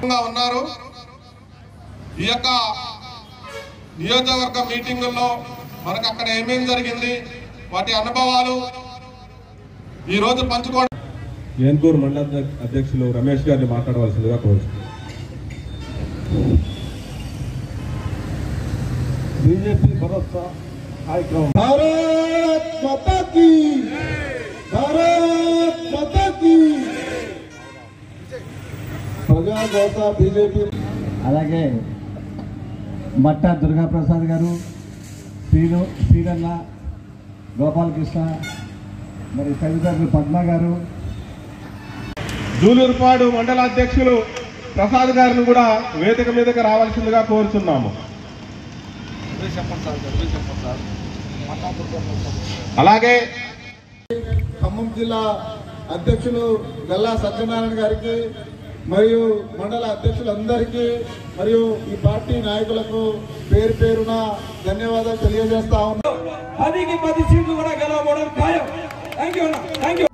ఉన్నారు ఈ యొక్క నియోజకవర్గ మీటింగుల్లో మనకు అక్కడ ఏమేం జరిగింది వాటి అనుభవాలు ఈ రోజు పంచుకోవడం ఏన్కూరు మండల అధ్య- అధ్యక్షులు రమేష్ గారిని మాట్లాడవలసిందిగా కోరుతున్నాను బీజేపీ భరోసా కార్యక్రమం భారత్ మాతా కీ భారత్ మాతా కీ ప్రజా భరోసా బీజేపీ అలాగే మట్టా దుర్గాప్రసాద్ గారు శ్రీను శ్రీరన్న గోపాలకృష్ణ మరి తల్లిదండ్రులు పద్మ గారు జూలూరుపాడు మండల అధ్యక్షులు ప్రసాద్ గారిని కూడా వేదిక మీదకి రావాల్సిందిగా కోరుతున్నాము అలాగే ఖమ్మం జిల్లా అధ్యక్షులు గల్లా సత్యనారాయణ గారికి మరియు మండల అధ్యక్షులందరికీ మరియు ఈ పార్టీ నాయకులకు పేరు పేరున ధన్యవాదాలు తెలియజేస్తా ఉన్నాం పదికి పది సీట్లు కూడా గెలవడం ఖాయం థ్యాంక్ యూ థ్యాంక్ యూ